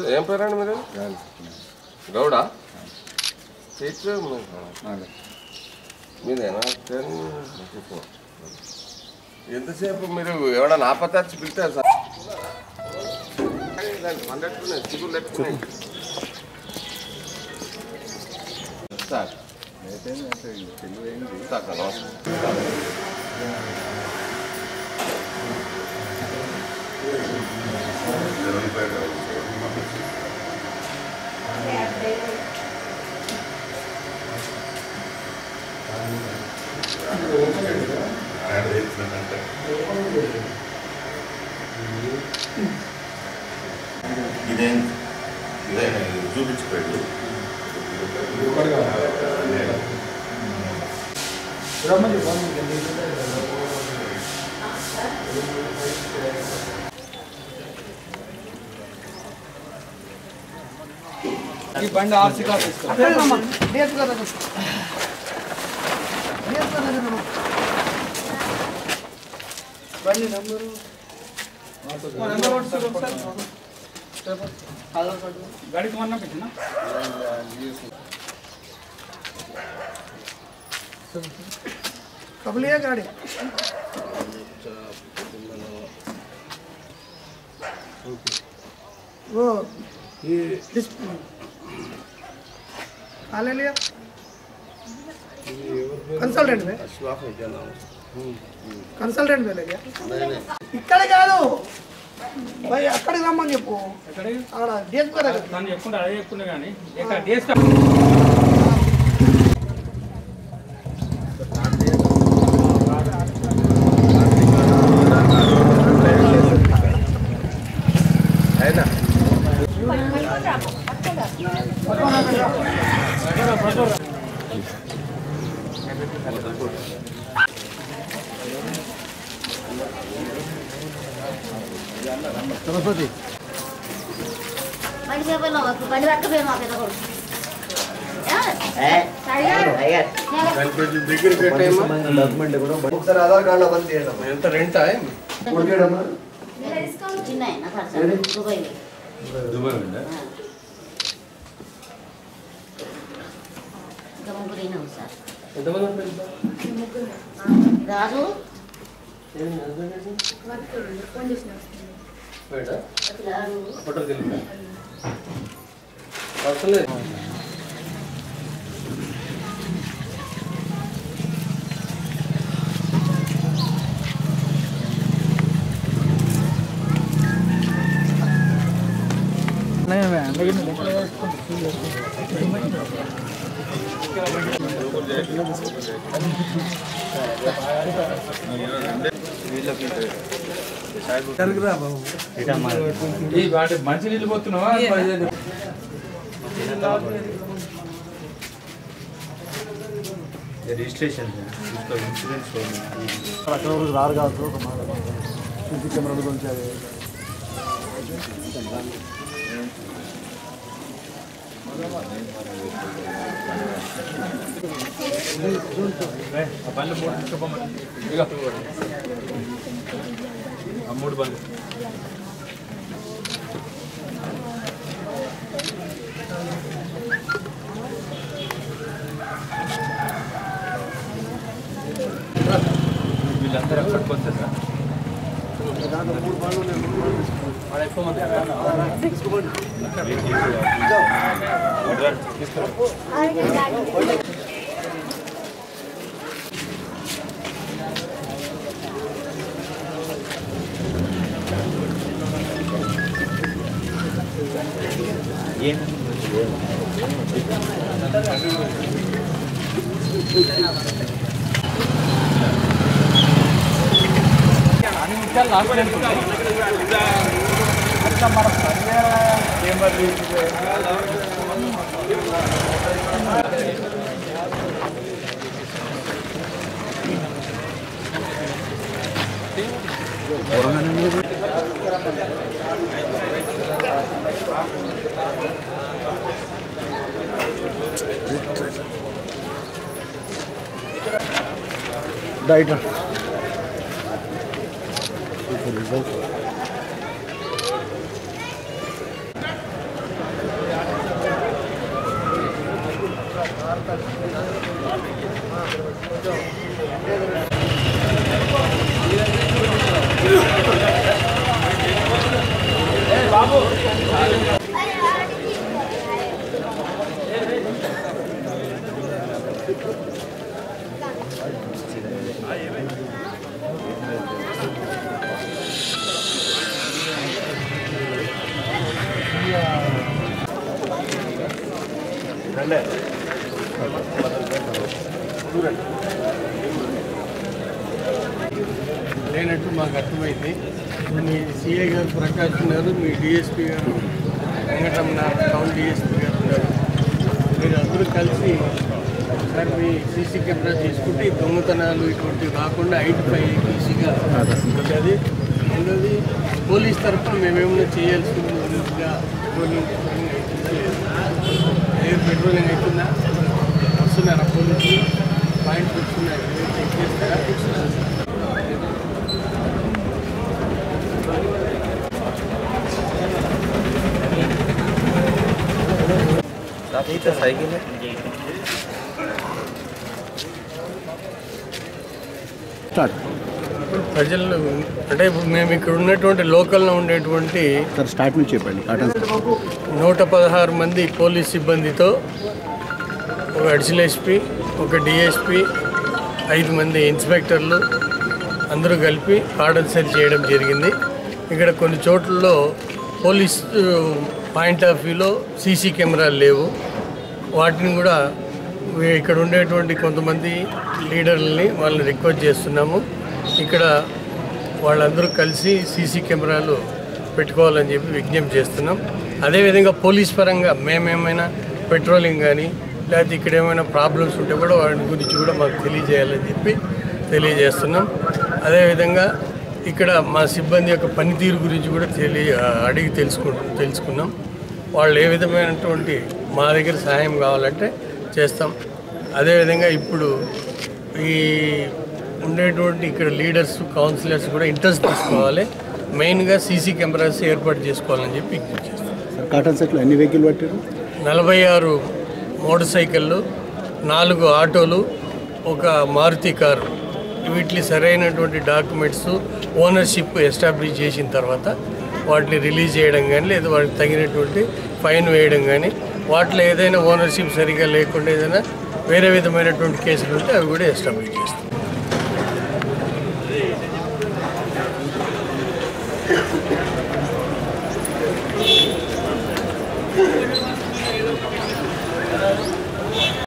ఏం పేరండి మీరు గౌడా సీట్ మీదేనా టెన్ చెప్పు. ఎంతసేపు మీరు ఎవడన్నా ఆపత్తి వచ్చి పిలిచారు సార్ పండట్టున్నాయి చిగులు పెట్టుకున్నాయి సార్ సార్ సార్ నమస్తే ఇదేం ఇదే చూపించిపోయాడు ఈ బండి ఆర్సీ కాపీ తీసుకో. బండి నెంబరు నెంబర్ ఒకటి ఒకసారి गाड़ी तुम्हारा नाम कितना कब लिया गाड़ी वो काले लिया कंसल्टेंट में కన్సల్టెంట్ వెళ్ళగా ఇక్కడ కాదు భయ్ అక్కడికి రమ్మని చెప్పు ఎక్కడికి ఆడ డేట్ కదా నన్ను చెప్పుకుంటా అదే చెప్పుకున్నా కానీ ఇక్కడ డేస్ అయినా బండి పేపర్లో బండి పట్టకపోయి మా పెద్ద కొడుకు కొంచెం దగ్గర పెట్టేమో ఒకసారి ఆధార్ కార్డులో బంద్ చేయడం ఎంత రెంటా కొట్టేయడమా చిన్న ఆయన ఖర్చు దుబాయ్ ఇంకా ముగ్గురు అయినా సార్ రాజు రాజు ఈ వాటి మంచి నీళ్ళు పోతున్నావా రిజిస్ట్రేషన్ ఇన్సూరెన్స్ అక్కడ వరకు రారు కాదు ఒక మాట సీసీ కెమెరాల గురించి అది బండ్లు మూడు తీసుకోమని ఇక ఆ మూడు బండ్లు వీళ్ళందరూ ఎక్కడికి వస్తారు సార్ ఎక్కువ మంది అన్ని ముత్యాలు నాకు అట్లా మన చేంబర్ డైట్ లేనట్టు మాకు అర్థమైంది మీ సిఐ గారు ప్రకాష్ ఉన్నారు మీ డిఎస్పీ గారు వెంకటరమణ టౌన్ డిఎస్పీ గారు ఉన్నారు మీరు అందరూ కలిసి ఒకసారి మీ సీసీ కెమెరా తీసుకుంటే ఈ దొంగతనాలు ఇటువంటివి కాకుండా ఐడెంటిఫై ఈజీగా అది రెండోది పోలీస్ తరఫున మేమేమైనా చేయాల్సింది ఉందా పెట్రోలింగ్ అవుతుందా లేదా ఎయిర్ పెట్రోలింగ్ అవుతుందా వస్తున్నారా పోలీసులు పాయింట్ వస్తున్నాయి చెక్ చేస్తారా साइकिल है స్టార్ట్ ప్రజలు అంటే ఇప్పుడు మేము ఇక్కడ ఉన్నటువంటి లోకల్లో ఉండేటువంటి సార్ స్టార్ట్ నుంచి చెప్పండి కాటన్ నూట పదహారు మంది పోలీస్ సిబ్బందితో ఒక అడిషనల్ ఎస్పీ ఒక డిఎస్పి ఐదు మంది ఇన్స్పెక్టర్లు అందరూ కలిపి ఆర్డర్ సెల్ చేయడం జరిగింది ఇక్కడ కొన్ని చోట్లలో పోలీస్ పాయింట్ ఆఫ్ వ్యూలో సీసీ కెమెరాలు లేవు వాటిని కూడా వీ- ఇక్కడ ఉండేటువంటి కొంతమంది లీడర్లని వాళ్ళని రిక్వెస్ట్ చేస్తున్నాము ఇక్కడ వాళ్ళందరూ కలిసి సీసీ కెమెరాలు పెట్టుకోవాలని చెప్పి విజ్ఞప్తి చేస్తున్నాం అదేవిధంగా పోలీస్ పరంగా మేమేమైనా పెట్రోలింగ్ కానీ లేకపోతే ఇక్కడ ఏమైనా ప్రాబ్లమ్స్ ఉంటే కూడా వాటి గురించి కూడా మాకు తెలియజేయాలని చెప్పి తెలియజేస్తున్నాం అదేవిధంగా ఇక్కడ మా సిబ్బంది యొక్క పనితీరు గురించి కూడా తెలియ అడిగి తెలుసుకు తెలుసుకున్నాం వాళ్ళు ఏ విధమైనటువంటి మా దగ్గర సహాయం కావాలంటే చేస్తాం అదేవిధంగా ఇప్పుడు ఈ ఉండేటువంటి ఇక్కడ లీడర్స్ కౌన్సిలర్స్ కూడా ఇంట్రెస్ట్ తీసుకోవాలి మెయిన్గా సీసీ కెమెరాస్ ఏర్పాటు చేసుకోవాలని చెప్పి విజ్ఞప్తి చేస్తాం సార్ కాటన్ సెట్లో ఎన్ని వెహికల్ పట్టారు నలభై ఆరు మోటార్ సైకిళ్ళు నాలుగు ఆటోలు ఒక మారుతి కారు వీటిని సరైనటువంటి డాక్యుమెంట్స్ ఓనర్షిప్ ఎస్టాబ్లిష్ చేసిన తర్వాత వాటిని రిలీజ్ చేయడం కానీ లేదా వాటికి తగినటువంటి ఫైన్ వేయడం కానీ వాటిలో ఏదైనా ఓనర్షిప్ సరిగా లేకుండా ఏదైనా వేరే విధమైనటువంటి కేసులు ఉంటే అవి కూడా ఎస్టాబ్లిష్ చేస్తాం